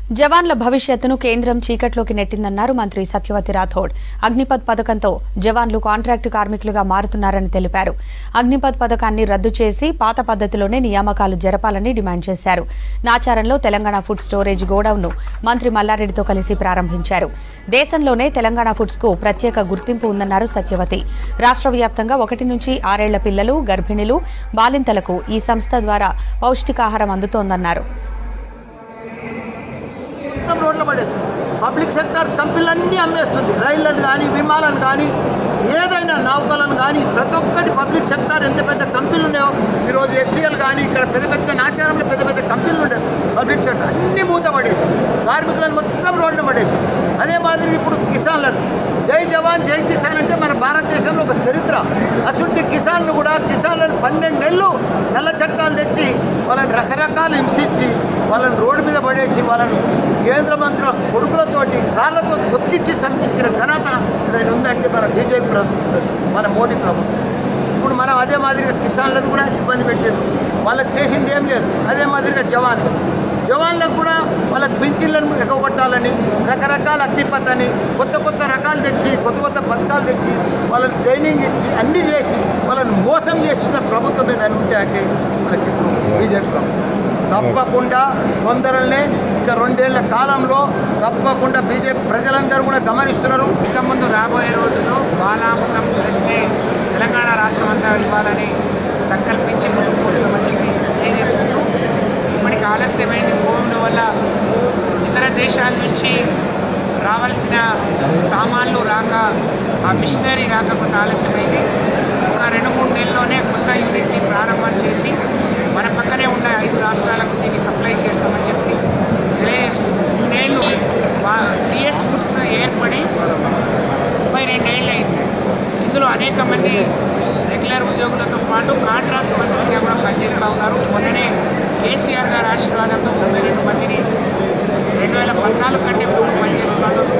జవాన్ల భవిష్యత్తును కేంద్రం చీకట్లోకి నెట్టిందన్నారు మంత్రి సత్యవతి రాథోడ్ అగ్నిపథ్ పథకంతో జవాన్లు కాంట్రాక్టు కార్మికులుగా మారుతున్నారని తెలిపారు అగ్నిపథ్ పథకాన్ని రద్దు చేసి పాత పద్ధతిలోనే నియామకాలు జరపాలని డిమాండ్ చేశారు నాచారంలో తెలంగాణ ఫుడ్ స్టోరేజ్ గోడౌన్ను మంత్రి మల్లారెడ్డితో కలిసి ప్రారంభించారు దేశంలోనే తెలంగాణ ఫుడ్స్ కు ప్రత్యేక గుర్తింపు ఉందన్నారు సత్యవతి రాష్ట్ర వ్యాప్తంగా ఒకటి నుంచి ఆరేళ్ల పిల్లలు గర్భిణులు బాలింతలకు ఈ సంస్థ ద్వారా పౌష్టికాహారం అందుతోందన్నారు మొత్తం రోడ్ల పడేస్తుంది పబ్లిక్ సెక్టార్స్ కంపెనీలన్నీ అమ్మేస్తుంది రైళ్లను కానీ విమానాలను కానీ ఏదైనా నౌకలను కానీ ప్రతి ఒక్కటి పబ్లిక్ సెక్టార్ ఎంత పెద్ద కంపెనీలు ఉన్నాయో ఈరోజు ఎస్సీఎల్ కానీ ఇక్కడ పెద్ద పెద్ద నాచారంలో పెద్ద పెద్ద కంపెనీలు ఉంటాయి పబ్లిక్ సెక్టర్ అన్ని మూత పడేసి కార్మికులను మొత్తం రోడ్లు పడేసి అదే మాదిరి ఇప్పుడు కిసాన్లను జై జవాన్ జై కిసాన్ అంటే మన భారతదేశంలో ఒక చరిత్ర అటువంటి కిసాన్లు కూడా కిసాన్లను పన్నెండు నెలలు నల్ల చట్టాలు తెచ్చి వాళ్ళని రకరకాల హింసించి వాళ్ళని రోడ్డు మీద పడేసి వాళ్ళను కేంద్ర మంత్రుల కొడుకులతోటి కాళ్ళతో తొక్కిచ్చి చంపించిన ఘనత ఏదైనా ఉందంటే మన బీజేపీ ప్రభుత్వం మన మోడీ ప్రభుత్వం ఇప్పుడు మనం అదే మాదిరిగా కిసాన్లకు కూడా ఇబ్బంది పెట్టారు వాళ్ళకి చేసింది ఏం లేదు అదే మాదిరిగా జవాన్ జవాన్లకు కూడా వాళ్ళకి పింఛన్లను ఎగగొట్టాలని రకరకాల అగ్నిపత్ అని కొత్త కొత్త రకాలు తెచ్చి కొత్త కొత్త పథకాలు తెచ్చి వాళ్ళని ట్రైనింగ్ ఇచ్చి అన్నీ చేసి వాళ్ళని మోసం చేస్తున్న ప్రభుత్వం ఏదైనా ఉంటే అంటే మనకి ఇప్పుడు బీజేపీ ప్రభుత్వం తప్పకుండా తొందరనే ఇంకా రెండేళ్ల కాలంలో తప్పకుండా బీజేపీ ప్రజలందరూ కూడా గమనిస్తున్నారు ఇక ముందు రాబోయే రోజుల్లో బాలాముఖం ప్లస్నే తెలంగాణ రాష్ట్రం అంతా ఇవ్వాలని సంకల్పించి ముందుకు పోతున్నామని చెప్పి తెలియజేసుకుంటూ ఇప్పటికి ఆలస్యమైంది కోవిడ్ వల్ల ఇతర దేశాల నుంచి రావాల్సిన సామాన్లు రాక ఆ మిషనరీ రాక కొంత ఆలస్యమైంది ఒక రెండు మూడు నెలల్లోనే కొత్త యూనిట్ని ప్రారంభం చేసి మన పక్కనే ఉన్న ఐదు రాష్ట్రాలకు దీన్ని సప్లై చేస్తామని చెప్పి తెలియజేసుకుంటాం ఇన్నేళ్ళు టీఎస్ ఫుడ్స్ ఏర్పడి ముప్పై రెండేళ్ళు అయింది ఇందులో అనేక మంది రెగ్యులర్ ఉద్యోగులతో పాటు కాంట్రాక్ట్ మంత్రిగా కూడా పనిచేస్తూ ఉన్నారు మొన్ననే కేసీఆర్ గారి ఆశీర్వాదంతో ముప్పై రెండు మందిని రెండు వేల పద్నాలుగు కంటే ముందు పనిచేస్తున్నారు